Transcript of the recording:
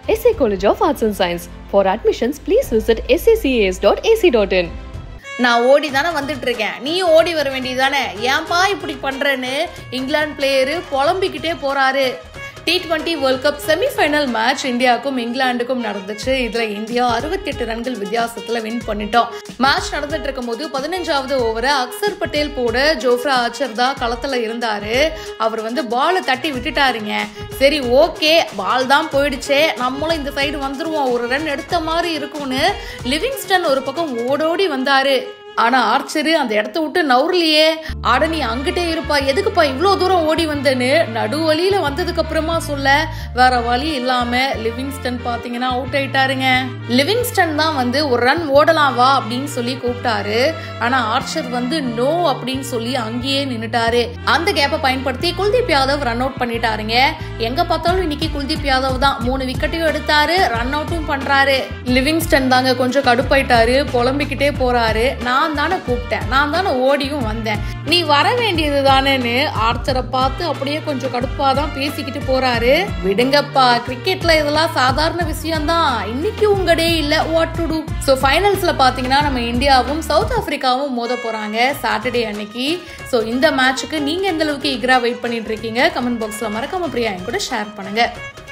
SA College of Arts and Science. For admissions, please visit sacas.ac.in. நான் ஓடி தானே வந்துட்டு இருக்கேன் நீ ஓடி வர வேண்டியதானே ஏன்பா இப்படி பண்றேன்னு இங்கிலாந்து பிளேயரு புலம்பிக்கிட்டே போறாரு T twenty world cup semifinal match இந்தியாவுக்கும் இங்கிலாந்துக்கும் நடந்துச்சு இதுல இந்தியா அறுபத்தி எட்டு ரன்கள் வித்தியாசத்துல வின் பண்ணிட்டோம் மேட்ச் நடந்துட்டு இருக்கும்போது பதினஞ்சாவது ஓவரை அக்சர் பட்டேல் போட ஜோஃப்ரா ஆச்சர் தான் களத்துல இருந்தாரு அவர் வந்து பாலை தட்டி விட்டுட்டாருங்க சரி ஓகே பால் தான் போயிடுச்சே நம்மளும் இந்த சைடு வந்துருவோம் ஒரு ரன் எடுத்த மாதிரி இருக்கும்னு லிவிங்ஸ்டன் ஒரு பக்கம் ஓடோடி வந்தாரு ஆனா ஆர்ச்சரு அந்த இடத்த விட்டு நவுறலையே ஆட நீ அங்கிட்டே இருப்பா எதுக்குப்பா இவ்வளோ தூரம் ஓடி வந்தேன்னு நடு வழியில வந்ததுக்கு அப்புறமா சொல்ல வேற வழி இல்லாம லிவிங்ஸ்டன் பாத்தீங்கன்னா அவுட் ஆயிட்டாருங்க லிவிங்ஸ்டன் தான் வந்து ஒரு ரன் ஓடலாம் வா அப்படின்னு சொல்லி கூப்பிட்டாரு ஆனா ஆர்ச்சர் வந்து நோ அப்படின்னு சொல்லி அங்கேயே நின்னுட்டாரு அந்த கேப்பை பயன்படுத்தி குல்தீப் யாதவ் ரன் அவுட் பண்ணிட்டாருங்க எங்க பார்த்தாலும் இன்னைக்கு குல்தீப் யாதவ் தான் மூணு விக்கெட்டையும் எடுத்தாரு ரன் அவுட்டும் பண்றாரு லிவிங்ஸ்டன் தாங்க கொஞ்சம் கடுப்பாயிட்டாரு புலம்பிக்கிட்டே போறாரு நான் தானே கூப்பிட்டேன் நான் தானே ஓடியும் வந்தேன் நீ வர வேண்டியது தானேன்னு ஆர்ச்சரை பார்த்து அப்படியே கொஞ்சம் கடுப்பா தான் பேசிக்கிட்டு போறாரு விடுங்கப்பா கிரிக்கெட்ல இதெல்லாம் சாதாரண விஷயம்தான் இன்னைக்கு உங்க டே இல்ல வாட் டு டூ ஸோ ஃபைனல்ஸ்ல பாத்தீங்கன்னா நம்ம இந்தியாவும் சவுத் ஆப்பிரிக்காவும் மோத போறாங்க சாட்டர்டே அன்னைக்கு ஸோ இந்த மேட்சுக்கு நீங்க எந்த அளவுக்கு ஈகரா வெயிட் பண்ணிட்டு இருக்கீங்க கமெண்ட் பாக்ஸ்ல மறக்காம பிரியா என் கூட ஷேர் பண்ணுங்க